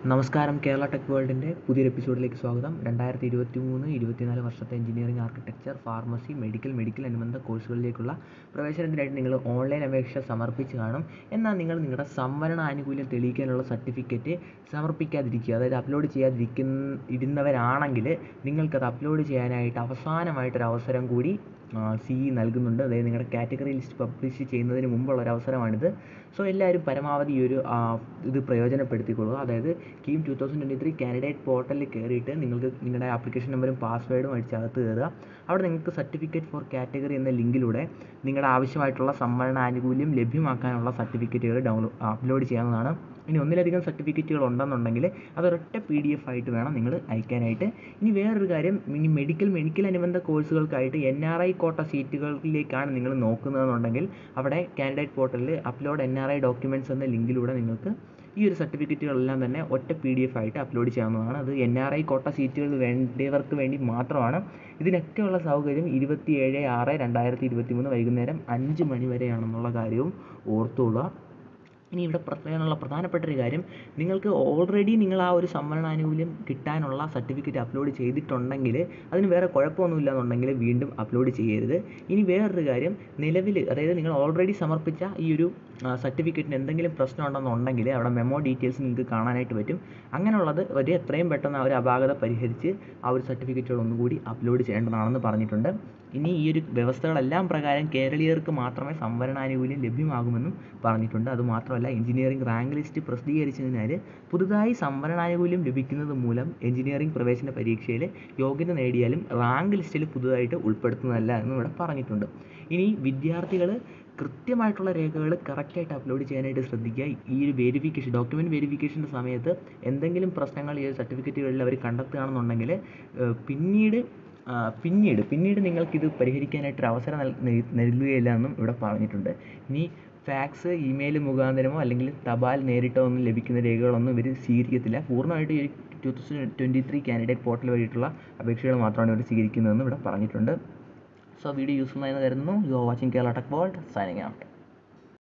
നമസ്കാരം കേരള ടെക് വേൾഡിൻ്റെ പുതിയൊരു എപ്പിസോഡിലേക്ക് സ്വാഗതം രണ്ടായിരത്തി ഇരുപത്തി മൂന്ന് ഇരുപത്തിനാല് വർഷത്തെ engineering architecture pharmacy medical medical അനുബന്ധ കോഴ്സുകളിലേക്കുള്ള പ്രവേശനത്തിനായിട്ട് നിങ്ങൾ ഓൺലൈൻ അപേക്ഷ സമർപ്പിച്ച് കാണും എന്നാൽ നിങ്ങൾ നിങ്ങളുടെ സംവരണ ആനുകൂല്യം തെളിയിക്കാനുള്ള സർട്ടിഫിക്കറ്റ് സമർപ്പിക്കാതിരിക്കുക അതായത് അപ്ലോഡ് ചെയ്യാതിരിക്കുന്ന ഇരുന്നവരാണെങ്കിൽ നിങ്ങൾക്കത് അപ്ലോഡ് ചെയ്യാനായിട്ട് അവസാനമായിട്ടൊരു അവസരം കൂടി സി ഇ നൽകുന്നുണ്ട് അതായത് നിങ്ങളുടെ കാറ്റഗറി ലിസ്റ്റ് പബ്ലിഷ് ചെയ്യുന്നതിന് മുമ്പുള്ള ഒരു അവസരമാണിത് സോ എല്ലാവരും പരമാവധി ഈ ഒരു ആ, ഇത് പ്രയോജനപ്പെടുത്തിക്കൊള്ളുക അതായത് KEAM two thousand twenty three candidate പോർട്ടലിൽ കയറിയിട്ട് നിങ്ങൾക്ക് നിങ്ങളുടെ ആപ്ലിക്കേഷൻ നമ്പറും പാസ്വേഡും അടിച്ചകത്ത് കയറുക അവിടെ നിങ്ങൾക്ക് സർട്ടിഫിക്കറ്റ് ഫോർ കാറ്റഗറി എന്ന ലിങ്കിലൂടെ നിങ്ങളുടെ ആവശ്യമായിട്ടുള്ള സംവരണ ആനുകൂല്യം ലഭ്യമാക്കാനുള്ള സർട്ടിഫിക്കറ്റുകൾ ഡൗൺലോഡ് അപ്ലോഡ് ചെയ്യാവുന്നതാണ് ഇനി ഒന്നിലധികം സർട്ടിഫിക്കറ്റുകൾ ഉണ്ടെന്നുണ്ടെങ്കിൽ അതൊരൊറ്റ പി ഡി എഫ് ആയിട്ട് വേണം നിങ്ങൾ അയക്കാനായിട്ട് ഇനി വേറൊരു കാര്യം ഇനി മെഡിക്കൽ മെഡിക്കൽ അനുബന്ധ കോഴ്സുകൾക്കായിട്ട് എൻ ആർ ഐ കോട്ട സീറ്റുകളിലേക്കാണ് നിങ്ങൾ നോക്കുന്നതെന്നുണ്ടെങ്കിൽ അവിടെ കാൻഡിഡേറ്റ് പോർട്ടലിൽ upload N R I documents എന്ന ലിങ്കിലൂടെ നിങ്ങൾക്ക് ഈ ഒരു സർട്ടിഫിക്കറ്റുകളെല്ലാം തന്നെ ഒറ്റ പി ഡി എഫ് ആയിട്ട് അപ്ലോഡ് ചെയ്യാവുന്നതാണ് അത് എൻ ആർ ഐ കോട്ട സീറ്റുകൾ വേണ്ടിയവർക്ക് വേണ്ടി മാത്രമാണ് ഇതിനൊക്കെയുള്ള സൗകര്യം ഇരുപത്തി ഏഴ് ആറ് രണ്ടായിരത്തി ഇരുപത്തി മൂന്ന് വൈകുന്നേരം അഞ്ച് മണി വരെയാണെന്നുള്ള കാര്യവും ഓർത്തുകൊള്ളുക ഇനി ഇവിടെ പറയാനുള്ള പ്രധാനപ്പെട്ട ഒരു കാര്യം നിങ്ങൾക്ക് ഓൾറെഡി നിങ്ങൾ ആ ഒരു സംവരണാനുകൂല്യം കിട്ടാനുള്ള സർട്ടിഫിക്കറ്റ് അപ്ലോഡ് ചെയ്തിട്ടുണ്ടെങ്കിൽ അതിന് വേറെ കുഴപ്പമൊന്നുമില്ല എന്നുണ്ടെങ്കിൽ വീണ്ടും അപ്ലോഡ് ചെയ്യരുത് ഇനി വേറൊരു കാര്യം നിലവിൽ അതായത് നിങ്ങൾ ഓൾറെഡി സമർപ്പിച്ച ഈ ഒരു സർട്ടിഫിക്കറ്റിന് എന്തെങ്കിലും പ്രശ്നം ഉണ്ടെന്നുണ്ടെങ്കിൽ അവിടെ മെമ്മോ ഡീറ്റെയിൽസ് നിങ്ങൾക്ക് കാണാനായിട്ട് പറ്റും അങ്ങനെയുള്ളത് ഒരു എത്രയും പെട്ടെന്ന് ആ ഒരു അപാകത പരിഹരിച്ച് ആ ഒരു സർട്ടിഫിക്കറ്റുകൾ ഒന്നുകൂടി അപ്ലോഡ് ചെയ്യേണ്ടതാണെന്ന് പറഞ്ഞിട്ടുണ്ട് ഇനി ഈ ഒരു വ്യവസ്ഥകളെല്ലാം പ്രകാരം കേരളീയർക്ക് മാത്രമേ സംവരണാനുകൂല്യം ലഭ്യമാകുമെന്നും പറഞ്ഞിട്ടുണ്ട് അതുമാത്രമല്ല എഞ്ചിനീയറിംഗ് റാങ്ക് ലിസ്റ്റ് പ്രസിദ്ധീകരിച്ചതിനാൽ പുതുതായി സംവരണാനുകൂല്യം ലഭിക്കുന്നത് മൂലം എഞ്ചിനീയറിംഗ് പ്രവേശന പരീക്ഷയിൽ യോഗ്യത നേടിയാലും റാങ്ക് ലിസ്റ്റിൽ പുതുതായിട്ട് ഉൾപ്പെടുത്തുന്നതല്ല എന്നും ഇവിടെ പറഞ്ഞിട്ടുണ്ട് ഇനി വിദ്യാർത്ഥികൾ കൃത്യമായിട്ടുള്ള രേഖകൾ കറക്റ്റായിട്ട് അപ്ലോഡ് ചെയ്യാനായിട്ട് ശ്രദ്ധിക്കുക ഈ ഒരു വെരിഫിക്കേഷൻ ഡോക്യുമെൻറ്റ് വെരിഫിക്കേഷൻ്റെ സമയത്ത് എന്തെങ്കിലും പ്രശ്നങ്ങൾ ഈ സർട്ടിഫിക്കറ്റുകളിൽ അവർ കണ്ടെത്തുകയാണെന്നുണ്ടെങ്കിൽ ഏഹ് പിന്നീട് ആ, പിന്നീട് പിന്നീട് നിങ്ങൾക്കിത് പരിഹരിക്കാനായിട്ടൊരു അവസരം നൽ- നൽ- നൽകുകയില്ല എന്നും ഇവിടെ പറഞ്ഞിട്ടുണ്ട് ഇനി ഫാക്സ് ഇമെയിൽ മുഖാന്തരമോ അല്ലെങ്കിൽ തപാൽ നേരിട്ടോ ഒന്നും ലഭിക്കുന്ന രേഖകളൊന്നും ഇവർ സ്വീകരിക്കത്തില്ല പൂർണ്ണമായിട്ട് ഈ two thousand twenty three candidate portal വഴിയിട്ടുള്ള അപേക്ഷകൾ മാത്രമാണ് ഇവർ സ്വീകരിക്കുന്നതെന്ന് ഇവിടെ പറഞ്ഞിട്ടുണ്ട് സോ വീഡിയോ യൂസ്ഫുൾ ആയെന്ന് കരുതുന്നു you are watching Kerala Tech World signing out